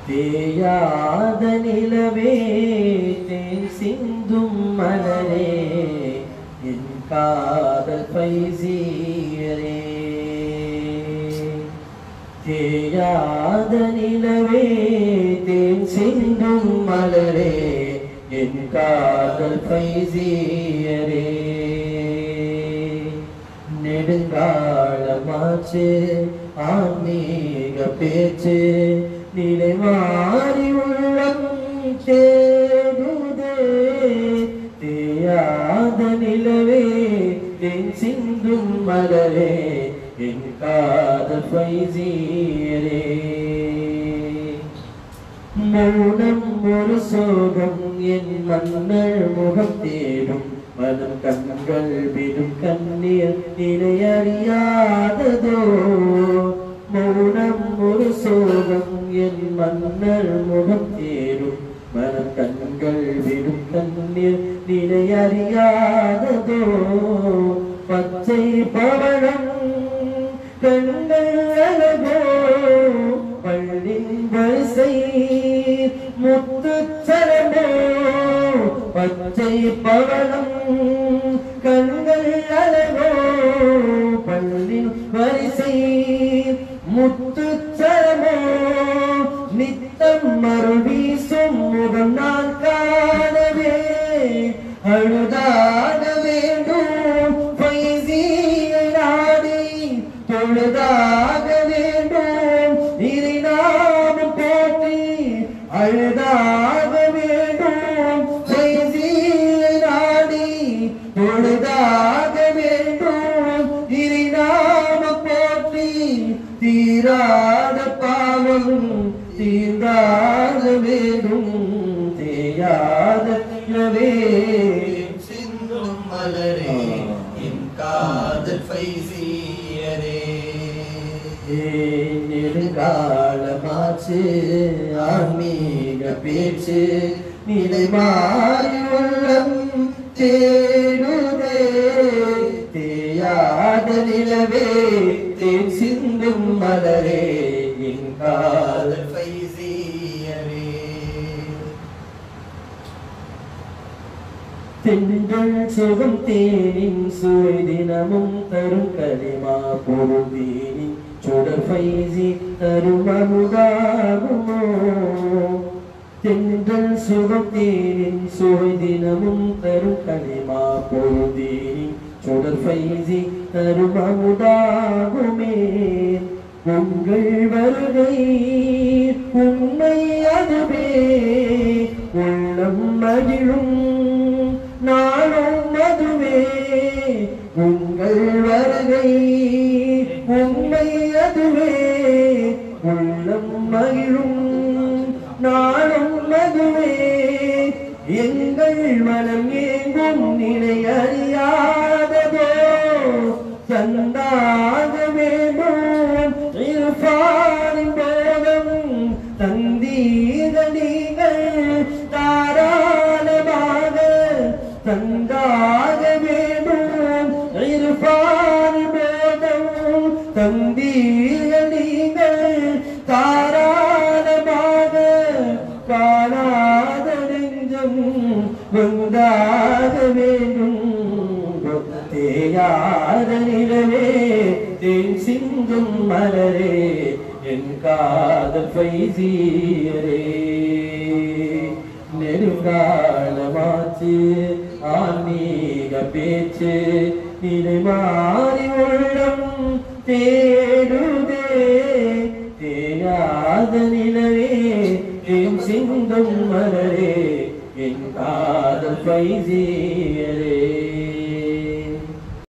தேயாத நிலவே தேன் சிந்தும் மலரே என் காதல் பைசீரே தேயாத நிலவே தேன் சிந்தும் மலரே என் காதல் பைசீரே நெடுங்காலமாச்சு ஆன்மீக பேச்சு நிலை மாறி உள்ளம் தேடுதே தேயாத நிலவே என் சிந்தும் மலரே என் காதல் பைசீரே மௌனம் ஒரு சோகம் என் மன்னர் முகம் தேடும் மனம் கண்கள் விடும் கண்ணீர் நிலையறியாததோ மௌனம் ஒரு சோகம் என் மன்னர் முகம் தேடும் மனம் கண்கள் விடும் கண்ணீர் நிலையறியாததோ பச்சை பவளம் கண்கள் அழகோ பள்ளின் வரிசை முத்துச்சரமோ பச்சை பவளம் கண்கள் அழகோ பள்ளின் வரிசை முத்துச்சரமோ நித்தம் மறுவீசும் முகம் நான் காணவே அழுதாக வேண்டும் பைசியை நாடி தொழுதாக வேண்டும் இதை நாமும் போற்றி அழுதாக வேண்டும் பைசியை நாடி தொழுதாக வேண்டும் இதை நாமும் போற்றி தீராத பாவம் தீர்ந்தாக வேண்டும் தேயாத இரவே சிந்தும் மலரே என் காதல் பைசியரே நெடுங்காலமாச்சு ஆன்மீக பேச்சு நிலை மாறி உள்ளம் தேடுதே தேயாத நிலவே தேன் சிந்தும் மலரே என் காதல் காதல் பைசியரே தென்றல் சுகம் தேனின் சுவை தினமும் தரும் கலிமா பொருதீனின் சுடர் பைசி தரும் அமுதாகுமோ தென்றல் சுகம் தேனின் சுவை தினமும் தரும் கலிமா பொருதீனின் சுடர் பைசி தரும் அமுதாகுமே உங்கள் வருகை உண்மை அதுவே உள்ளம் மகிழும் நாளும் அதுவே உங்கள் வருகை உண்மை அதுவே உள்ளம் மகிழும் நாளும் அதுவே எங்கள் மனம் ஏங்கும் நிலை அறியாததோ தந்தாக வேண்டும் இருப்பாரின் போதம் தந்தீர நீங்கள் தாராளமாக தந்தாக வேண்டும் இருப்பாரின் போதம் தந்தீர நீங்கள் தாராளமாக காணாத நெஞ்சம் வந்தாக வேண்டும் தேயாத நிலவே தேன் சிந்தும் மலரே என் காதல் பைசீரே நெடுங்காலமாச்சு ஆன்மீக பேச்சு நிலை மாறி உள்ளம் தேடுதே தேயாத நிலவே என் சிந்தும் மலரே என் காதல் பைசீரே